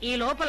ఈ లోపల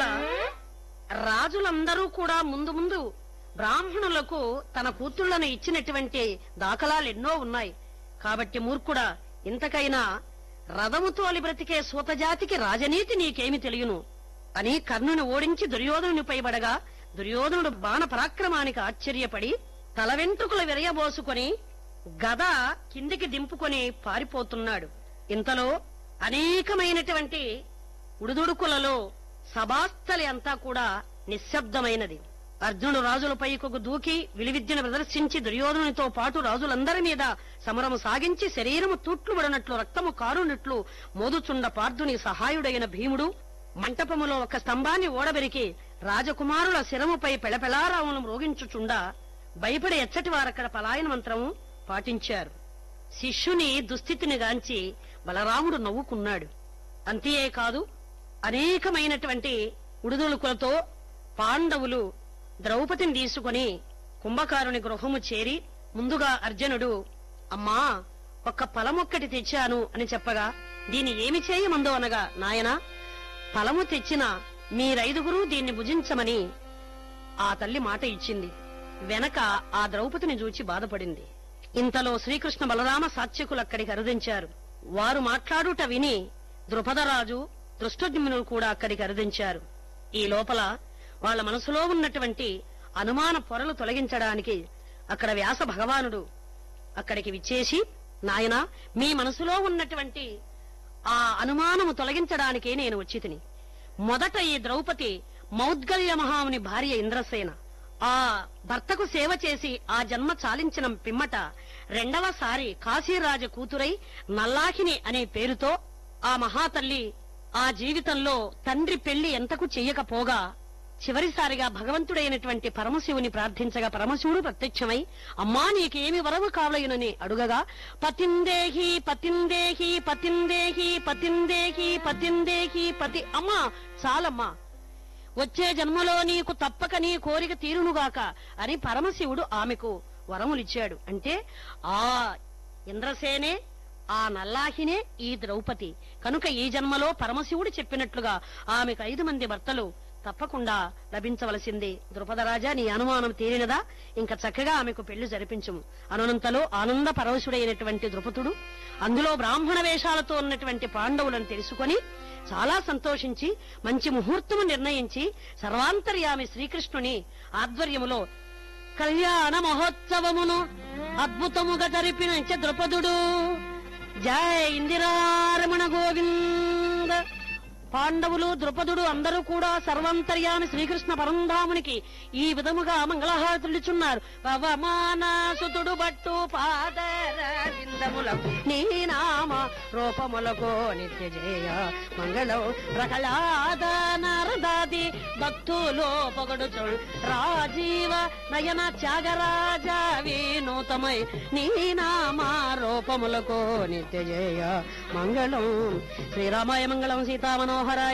రాజులందరూ కూడా ముందు ముందు బ్రాహ్మణులకు తన కూతుళ్లను ఇచ్చినటువంటి దాఖలాలు ఎన్నో ఉన్నాయి కాబట్టి మూర్ఖుడా ఇంతకైనా రథము తోలి బ్రతికే సూతజాతికి రాజనీతి నీకేమి తెలియను అని కర్ణుని ఓడించి దుర్యోధనునిపై పడగా దుర్యోధనుడు బాణ పరాక్రమానికి ఆశ్చర్యపడి తల వెంట్రుకలు విరయబోసుకొని గద కిందికి దింపుకొని పారిపోతున్నాడు ఇంతలో అనేకమైనటువంటి ఉడుదుడుకులలో సభాస్థలి అంతా కూడా నిశ్శబ్దమైనది అర్జునుడు రాజులపైకి దూకి విలువిద్యను ప్రదర్శించి దుర్యోధనునితో పాటు రాజులందరి మీద సమరము సాగించి శరీరము తూట్లుబడినట్లు రక్తము కారునట్లు మోదుచుండ పార్థుని సహాయుడైన భీముడు మంటపములో ఒక స్తంభాన్ని ఓడబెరికి రాజకుమారుల శిరముపై పెళపెళారావును మ్రోగించుచుండా భయపడి ఎచ్చటి వారక్కడ పలాయన మంత్రము పాటించారు శిష్యుని దుస్థితిని గాంచి బలరాముడు నవ్వుకున్నాడు అంతేకాదు అనేకమైనటువంటి ఉడుదులుకులతో పాండవులు ద్రౌపదిని తీసుకుని కుంభకారుని గృహము చేరి ముందుగా అర్జునుడు అమ్మా ఒక్క ఫలమొక్కటి తెచ్చాను అని చెప్పగా దీన్ని ఏమి చేయమందో అనగా నాయనా ఫలము తెచ్చిన మీరైదుగురు దీన్ని భుజించమని ఆ తల్లి మాట ఇచ్చింది వెనక ఆ ద్రౌపదిని చూచి బాధపడింది ఇంతలో శ్రీకృష్ణ బలరామ సాత్యకులు అక్కడికి అరుదించారు వారు మాట్లాడుట విని ద్రుపదరాజు దృష్టజ్ఞునులు కూడా అక్కడికి అరుదించారు ఈ లోపల వాళ్ళ మనసులో ఉన్నటువంటి అనుమాన పొరలు తొలగించడానికి అక్కడ వ్యాస భగవానుడు అక్కడికి విచ్చేసి నాయనా మీ మనసులో ఉన్నటువంటి ఆ అనుమానము తొలగించడానికే నేను వచ్చితిని మొదట ఈ ద్రౌపది మౌద్గల్య మహాముని భార్య ఇంద్రసేన ఆ భర్తకు సేవ చేసి ఆ జన్మ చాలించిన పిమ్మట రెండవసారి కాశీరాజ కూతురై నల్లాహిని అనే పేరుతో ఆ మహాతల్లి ఆ జీవితంలో తండ్రి పెళ్లి ఎంతకు చెయ్యకపోగా చివరిసారిగా భగవంతుడైనటువంటి పరమశివుని ప్రార్థించగా పరమశివుడు ప్రత్యక్షమై అమ్మా నీకేమి వరవు కావలయునని అడుగగా పతిందేహి పతిందేహి పతిందేహి పతిందేహి పతిందేహి పతి అమ్మా చాలమ్మా వచ్చే జన్మలో నీకు తప్పక నీ కోరిక తీరునుగాక అని పరమశివుడు ఆమెకు వరములిచ్చాడు అంటే ఆ ఇంద్రసేనే ఆ నల్లాహినే ఈ ద్రౌపది కనుక ఈ జన్మలో పరమశివుడు చెప్పినట్లుగా ఆమెకు ఐదు మంది భర్తలు తప్పకుండా లభించవలసింది ద్రుపదరాజా నీ అనుమానం తీరినదా ఇంకా చక్కగా ఆమెకు పెళ్లి జరిపించుము అనునంతలో ఆనంద పరవశుడైనటువంటి ద్రుపదుడు అందులో బ్రాహ్మణ వేషాలతో ఉన్నటువంటి పాండవులను తెలుసుకొని చాలా సంతోషించి మంచి ముహూర్తము నిర్ణయించి సర్వాంతర్యామి శ్రీకృష్ణుని ఆధ్వర్యములో కళ్యాణ మహోత్సవమును అద్భుతముగా జరిపిన ద్రుపదుడు జయ ఇందిరారమణ గోవింద పాండవులు ద్రుపదుడు అందరూ కూడా సర్వంతర్యామి శ్రీకృష్ణ పరంధామునికి ఈ విధముగా మంగళహారతులిచున్నారు పవమానాసుతుడు బట్టు పాదరవిందములకు నీ నామ రూపములకు నిత్య జయ మంగళం ప్రహ్లాద నరదాది భక్తులు పొగడుచు రాజీవ నయన త్యాగరాజ వినూతమై నీ నామ రూపములకు నిత్య జయ మంగళం శ్రీరామాయ మంగళం సీతామనోహరాయ